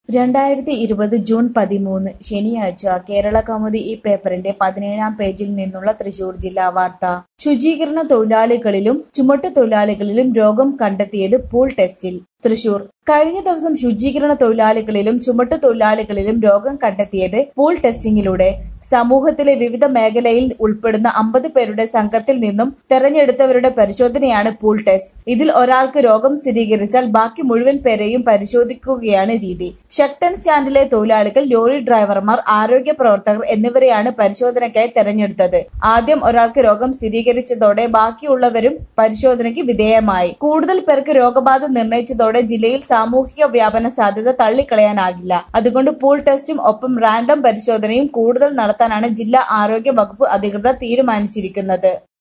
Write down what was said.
രണ്ടായിരത്തി ഇരുപത് ജൂൺ പതിമൂന്ന് ശനിയാഴ്ച കേരള കൗമുദി ഈ പേപ്പറിന്റെ പതിനേഴാം പേജിൽ നിന്നുള്ള തൃശൂർ ജില്ലാ വാർത്ത ശുചീകരണ തൊഴിലാളികളിലും ചുമട്ടുതൊഴിലാളികളിലും രോഗം കണ്ടെത്തിയത് പൂൾ ടെസ്റ്റിൽ തൃശൂർ കഴിഞ്ഞ ദിവസം ശുചീകരണ തൊഴിലാളികളിലും ചുമട്ടുതൊഴിലാളികളിലും രോഗം കണ്ടെത്തിയത് പൂൾ ടെസ്റ്റിംഗിലൂടെ സമൂഹത്തിലെ വിവിധ മേഖലയിൽ ഉൾപ്പെടുന്ന അമ്പത് പേരുടെ സംഘത്തിൽ നിന്നും തെരഞ്ഞെടുത്തവരുടെ പരിശോധനയാണ് പൂൾ ടെസ്റ്റ് ഇതിൽ ഒരാൾക്ക് രോഗം സ്ഥിരീകരിച്ചാൽ ബാക്കി മുഴുവൻ പേരെയും പരിശോധിക്കുകയാണ് രീതി ഷട്ടൻ സ്റ്റാൻഡിലെ തൊഴിലാളികൾ ലോറി ഡ്രൈവർമാർ ആരോഗ്യ പ്രവർത്തകർ എന്നിവരെയാണ് പരിശോധനയ്ക്കായി തെരഞ്ഞെടുത്തത് ആദ്യം ഒരാൾക്ക് രോഗം സ്ഥിരീകരിച്ചതോടെ ബാക്കിയുള്ളവരും പരിശോധനയ്ക്ക് വിധേയമായി കൂടുതൽ പേർക്ക് രോഗബാധ നിർണയിച്ചതോടെ ജില്ലയിൽ സാമൂഹിക വ്യാപന സാധ്യത തള്ളിക്കളയാനാകില്ല അതുകൊണ്ട് പൂൾ ടെസ്റ്റും ഒപ്പം റാൻഡം പരിശോധനയും കൂടുതൽ നടത്താനാണ് ജില്ലാ ആരോഗ്യ വകുപ്പ് അധികൃതർ തീരുമാനിച്ചിരിക്കുന്നത്